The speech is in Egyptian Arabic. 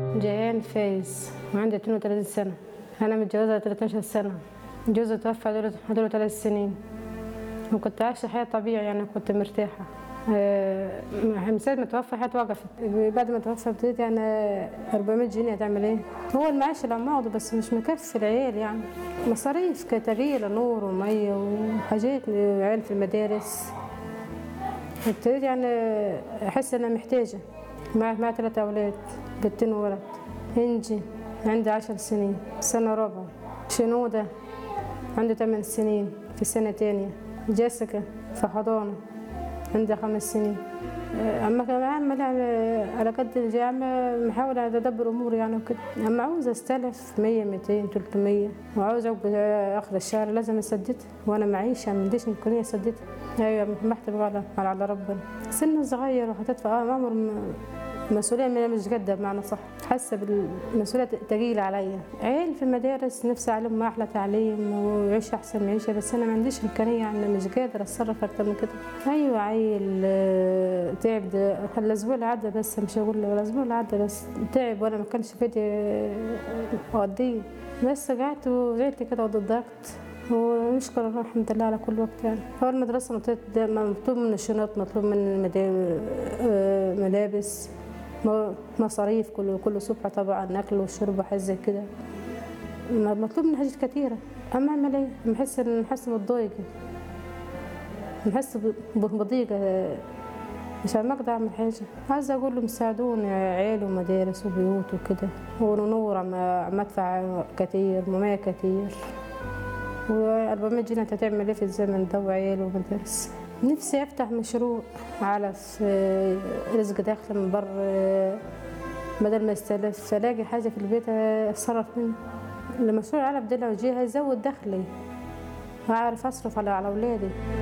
جيان فايز وعندي 32 سنة أنا متجوزة 13 سنة جوزي توفى هدول هدول ثلاث سنين وكنت عايشة حياة طبيعية يعني كنت مرتاحة آه، من ساعة ما توفى حياتي وقفت بعد ما توفى ابتديت يعني 400 جنيه هتعمل ايه؟ هو المعاش اللي عم اخده بس مش مكفي العيال يعني مصاريف كتغيير نور ومية وحاجات عيال في المدارس ابتديت يعني احس ان انا محتاجة مع مع ثلاث اولاد بنتين وولد انجي عندي عشر سنين سنة رابعة شنودة عنده ثمان سنين في سنة تانية جيسيكا في حضانة عندها خمس سنين أما كان عمال يعني على قد اللي عم محاولة أتدبر أموري يعني وكده أما عاوزة أستلف 100 200 300 وعاوزة آخر الشهر لازم أسددها وأنا معيش ما عنديش إمكانية أسددها أيوة محتاجة على على ربنا سن صغير وهتدفع آه عمر مسؤولية من مش قادة بمعنى صح حاسة بالمسؤولية تقيلة عليا عيل في المدارس نفسي أعلم أحلى تعليم ويعيش أحسن معيشة بس أنا ما عنديش إمكانية يعني مش قادرة أتصرف أكتر من كده أيوة عيل آه، تعب ده الأسبوع اللي عدى بس مش هقول له الأسبوع اللي عدى بس تعب وأنا ما كانش في ايدي آه، أوديه بس قعدت وزعلت كده وضد الضغط ونشكر الله الحمد لله على كل وقت يعني هو المدرسة مطلوب مطلوب من الشنط مطلوب من المدا- آه، ملابس م- مصاريف كل كل صبح طبعا اكل وشرب وحاجات زي كده م- مطلوب من حاجات كتيرة أما أعمل إيه؟ بحس إن بحس بالضيق بحس ب- بضيقة مش عم أقدر أعمل حاجة عايزة أقول لهم ساعدوني عيال ومدارس وبيوت وكده ونور عم عم أدفع كتير ومية كتير و400 جنيه انت تعمل ايه في الزمن ده وعيال ومدارس نفسي افتح مشروع على في رزق داخل من بره بدل ما استلف الاقي حاجه في البيت اتصرف منها المشروع على بدل وجيه هيزود دخلي هعرف اصرف على على اولادي